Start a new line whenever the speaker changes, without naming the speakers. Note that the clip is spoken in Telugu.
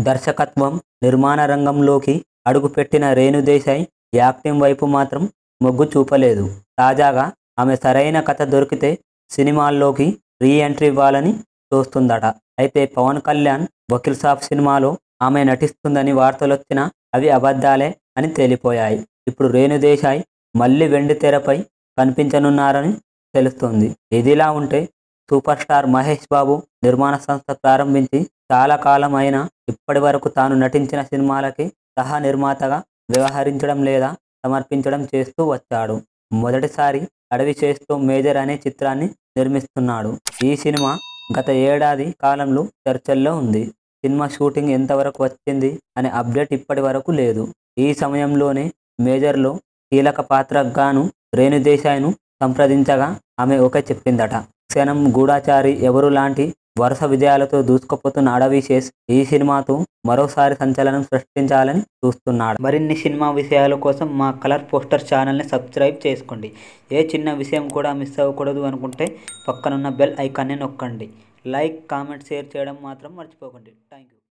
దర్శకత్వం నిర్మాణ రంగంలోకి అడుగుపెట్టిన రేణు దేశాయ్ యాక్టింగ్ వైపు మాత్రం మొగ్గు చూపలేదు తాజాగా ఆమె సరైన కథ దొరికితే సినిమాల్లోకి రీ ఎంట్రీ ఇవ్వాలని చూస్తుందట అయితే పవన్ కళ్యాణ్ వకీల్ సాబ్ సినిమాలో ఆమె నటిస్తుందని వార్తలొచ్చినా అవి అబద్ధాలే అని తేలిపోయాయి ఇప్పుడు రేణు దేశాయ్ మళ్ళీ వెండి తెరపై కనిపించనున్నారని తెలుస్తుంది ఇదిలా ఉంటే సూపర్ స్టార్ మహేష్ బాబు నిర్మాణ సంస్థ ప్రారంభించి చాలా కాలం అయినా ఇప్పటి వరకు తాను నటించిన సినిమాలకి సహా నిర్మాతగా వ్యవహరించడం లేదా సమర్పించడం చేస్తూ వచ్చాడు మొదటిసారి అడవి చేస్తూ మేజర్ అనే చిత్రాన్ని నిర్మిస్తున్నాడు ఈ సినిమా గత ఏడాది కాలంలో చర్చల్లో ఉంది సినిమా షూటింగ్ ఎంతవరకు వచ్చింది అనే అప్డేట్ ఇప్పటి వరకు లేదు ఈ సమయంలోనే మేజర్లో కీలక పాత్రకు గాను రేణు దేశాయ్ను సంప్రదించగా ఆమె ఓకే చెప్పిందట క్షణం గూఢాచారి ఎవరు లాంటి వరుస విజయాలతో దూసుకుపోతున్న అడవి శేష్ ఈ సినిమాతో మరోసారి సంచలనం సృష్టించాలని చూస్తున్నాడు మరిన్ని సినిమా విషయాల కోసం మా కలర్ పోస్టర్ ఛానల్ని సబ్స్క్రైబ్ చేసుకోండి ఏ చిన్న విషయం కూడా మిస్ అవ్వకూడదు అనుకుంటే పక్కనున్న బెల్ ఐకాన్ని నొక్కండి లైక్ కామెంట్ షేర్ చేయడం మాత్రం మర్చిపోకండి థ్యాంక్ యూ